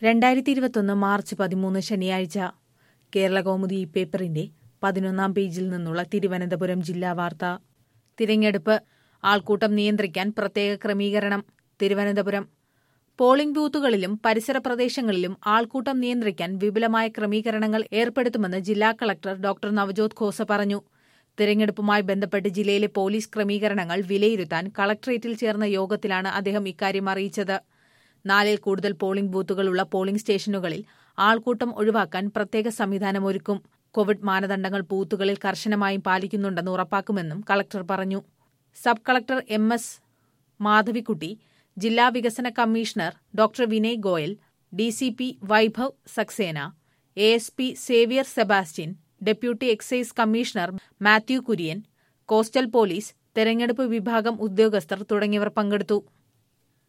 രണ്ടായിരത്തി ഇരുപത്തൊന്ന് മാർച്ച് പതിമൂന്ന് ശനിയാഴ്ച കേരള കൗമുദി ഈ പേപ്പറിന്റെ പതിനൊന്നാം പേജിൽ നിന്നുള്ള തിരുവനന്തപുരം ജില്ലാ വാർത്ത തിരഞ്ഞെടുപ്പ് ആൾക്കൂട്ടം നിയന്ത്രിക്കാൻ പ്രത്യേക ക്രമീകരണം തിരുവനന്തപുരം പോളിംഗ് ബൂത്തുകളിലും പരിസര പ്രദേശങ്ങളിലും ആൾക്കൂട്ടം നിയന്ത്രിക്കാൻ വിപുലമായ ക്രമീകരണങ്ങൾ ഏർപ്പെടുത്തുമെന്ന് ജില്ലാ കളക്ടർ ഡോക്ടർ നവജോത് ഖോസ പറഞ്ഞു തിരഞ്ഞെടുപ്പുമായി ബന്ധപ്പെട്ട് ജില്ലയിലെ പോലീസ് ക്രമീകരണങ്ങൾ വിലയിരുത്താൻ കളക്ടറേറ്റിൽ ചേർന്ന യോഗത്തിലാണ് അദ്ദേഹം ഇക്കാര്യം അറിയിച്ചത് നാലിൽ കൂടുതൽ പോളിംഗ് ബൂത്തുകളുള്ള പോളിംഗ് സ്റ്റേഷനുകളിൽ ആൾക്കൂട്ടം ഒഴിവാക്കാൻ പ്രത്യേക സംവിധാനമൊരുക്കും കോവിഡ് മാനദണ്ഡങ്ങൾ ബൂത്തുകളിൽ കർശനമായും പാലിക്കുന്നുണ്ടെന്ന് ഉറപ്പാക്കുമെന്നും കളക്ടർ പറഞ്ഞു sub collector M S Madhavikutty ജില്ലാ വികസന commissioner doctor Vinay Goyal D C P Vaibhav Saxena A S P Xavier Sebastian deputy excise commissioner Mathew Kurian coastal police തെരഞ്ഞെടുപ്പ് വിഭാഗം ഉദ്യോഗസ്ഥർ തുടങ്ങിയവർ പങ്കെടുത്തു